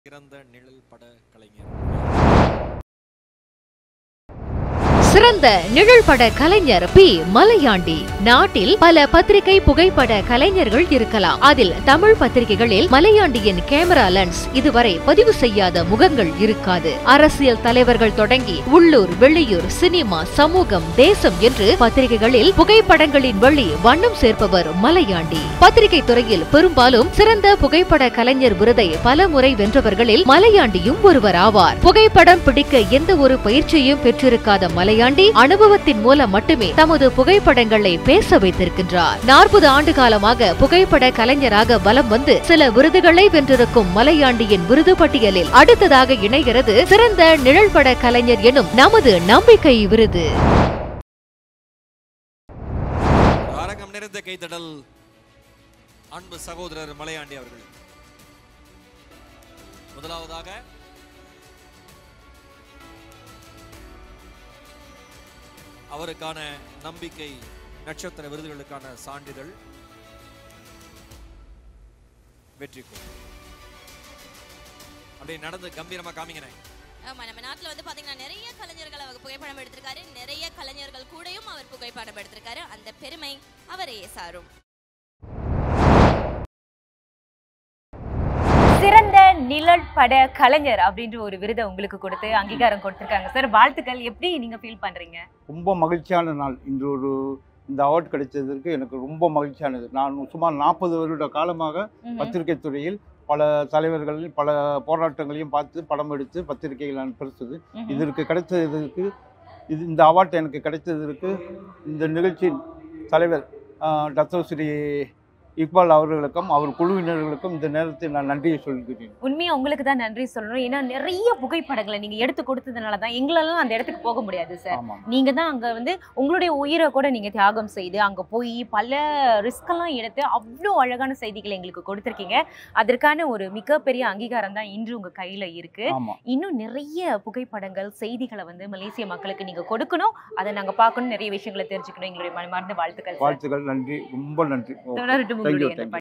சிறந்த நிழல் பட கலைஞர் சிறந்த நிழல் பட கலைஞர் பி மலையாண்டி நாட்டில் பல பத்திரிகை புகைப்பட கலைஞர்கள் இருக்கலாம் அதில் தமிழ் பத்திரிகைகளில் மலையாண்டியின் கேமரா லென்ஸ் இதுவரை பதிவு செய்யாத முகங்கள் இருக்காது அரசியல் தலைவர்கள் தொடங்கி உள்ளூர் வெளியூர் சினிமா சமூகம் தேசம் என்று பத்திரிகைகளில் புகைப்படங்களின் வழி வண்ணம் சேர்ப்பவர் மலையாண்டி பத்திரிகை துறையில் பெரும்பாலும் சிறந்த புகைப்பட கலைஞர் விருதை பல முறை வென்றவர்களில் மலையாண்டியும் ஒருவர் ஆவார் புகைப்படம் பிடிக்க எந்த ஒரு பயிற்சியையும் பெற்றிருக்காத மலையாண்டி அனுபவத்தின் மூலம் மட்டுமே தமது புகைப்படங்களை பேச வைத்திருக்கின்றார் நாற்பது ஆண்டு காலமாக புகைப்பட கலைஞராக வலம் வந்து சில விருதுகளை வென்றிருக்கும் மலையாண்டியின் விருது பட்டியலில் அடுத்ததாக இணைகிறது சிறந்த நிழல்பட கலைஞர் எனும் நமது நம்பிக்கை விருது அரங்கம் நிறைந்த கைத்தடல் அன்பு சகோதரர் மலையாண்டி அவர்கள் முதலாவதாக அவருக்கான நம்பிக்கை நட்சத்திர விருதுகளுக்கான சான்றிதழ் வெற்றி அப்படியே நடந்து கம்பீரமா காமிங்கண்ணே ஆமா நம்ம நாட்டுல வந்து பாத்தீங்கன்னா நிறைய கலைஞர்கள் அவர் புகைப்படம் எடுத்திருக்காரு நிறைய கலைஞர்கள் கூடயும் அவர் புகைப்படம் எடுத்திருக்காரு அந்த பெருமை அவரையே சாரும் சிறந்த நிழல் பட கலைஞர் அப்படின்ற ஒரு விருதை உங்களுக்கு கொடுத்து அங்கீகாரம் கொடுத்திருக்காங்க சார் வாழ்த்துக்கள் எப்படி நீங்க ஃபீல் பண்றீங்க ரொம்ப மகிழ்ச்சியான நாள் இன்று ஒரு இந்த அவார்ட் கிடைச்சதற்கு எனக்கு ரொம்ப மகிழ்ச்சியானது நான் சுமார் நாற்பது வருட காலமாக பத்திரிகை துறையில் பல தலைவர்கள் பல போராட்டங்களையும் பார்த்து படம் எடுத்து பத்திரிகைகள் நான் பெருசது இதற்கு கிடைத்ததற்கு இது இந்த அவார்ட் எனக்கு கிடைத்ததற்கு இந்த நிகழ்ச்சியின் தலைவர் டாக்டர் ஸ்ரீ இக்பால் அவர்களுக்கும் அவர் குழுவினர்களுக்கும் இந்த நேரத்தில் நான் நன்றியை சொல்கிறேன் உண்மையா உங்களுக்கு தான் நன்றி சொல்லணும் ஏன்னா நிறைய புகைப்படங்களை நீங்க எடுத்து கொடுத்ததுனால தான் எங்களால அந்த இடத்துக்கு போக முடியாது சார் ஆமாம் நீங்க தான் அங்க வந்து உங்களுடைய உயிரை கூட நீங்க தியாகம் செய்து அங்க போய் பல ரிஸ்க் எல்லாம் எடுத்து அவ்வளோ அழகான செய்திகளை எங்களுக்கு கொடுத்திருக்கீங்க அதற்கான ஒரு மிகப்பெரிய அங்கீகாரம் தான் இன்று உங்க கையில இருக்கு ஆமாம் இன்னும் நிறைய புகைப்படங்கள் செய்திகளை வந்து மலேசிய மக்களுக்கு நீங்க கொடுக்கணும் அதை நாங்க பார்க்கணும் நிறைய விஷயங்களை தெரிஞ்சுக்கணும் எங்களுடைய மனமார்ந்த வாழ்த்துக்கள் சார் வாழ்த்துக்கள் நன்றி ரொம்ப நன்றி தொடரட்டும் Thank you, உங்களுடைய thank you.